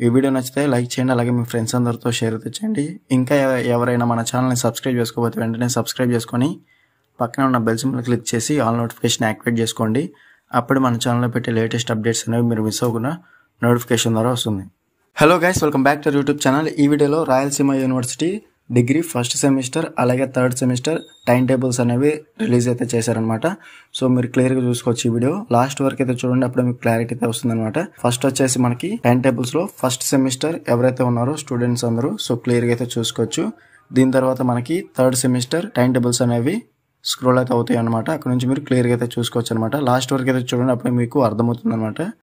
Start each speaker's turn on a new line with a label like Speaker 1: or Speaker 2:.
Speaker 1: ఈ వీడియో నచ్చితే లైక్ చేయండి అలాగే మీ ఫ్రెండ్స్ అందరితో షేర్ అయితే చేయండి ఇంకా ఎవ- ఎవరైనా మన ఛానల్ని సబ్స్క్రైబ్ చేసుకోకపోతే వెంటనే సబ్స్క్రైబ్ చేసుకొని పక్కన ఉన్న బెల్ సింబల్ క్లిక్ చేసి ఆల్ నోటిఫికేషన్ యాక్టివేట్ చేసుకోండి అప్పుడు మన ఛానల్లో పెట్టే లేటెస్ట్ అప్డేట్స్ అనేవి మీరు మిస్ అవ్వకుండా నోటిఫికేషన్ ద్వారా వస్తుంది hello guys welcome back to YouTube channel ఈ వీడియోలో Rayalaseema university degree first semester అలాగే థర్డ్ సెమిస్టర్ టైం టేబుల్స్ అనేవి రిలీజ్ అయితే చేశారనమాట సో మీరు క్లియర్గా చూసుకోవచ్చు ఈ వీడియో లాస్ట్ వరకు అయితే చూడండి అప్పుడు మీకు క్లారిటీ అయితే వస్తుందన్నమాట ఫస్ట్ వచ్చేసి మనకి టైం టేబుల్స్ లో ఫస్ట్ సెమిస్టర్ ఎవరైతే ఉన్నారో స్టూడెంట్స్ అందరూ సో క్లియర్గా అయితే చూసుకోవచ్చు దీని తర్వాత మనకి థర్డ్ సెమిస్టర్ టైం టేబుల్స్ అనేవి స్క్రోల్ అయితే అవుతాయి అనమాట అక్కడ నుంచి మీరు క్లియర్గా అయితే చూసుకోవచ్చు అనమాట లాస్ట్ వరకు అయితే చూడండి అప్పుడు మీకు అర్థమవుతుంది అనమాట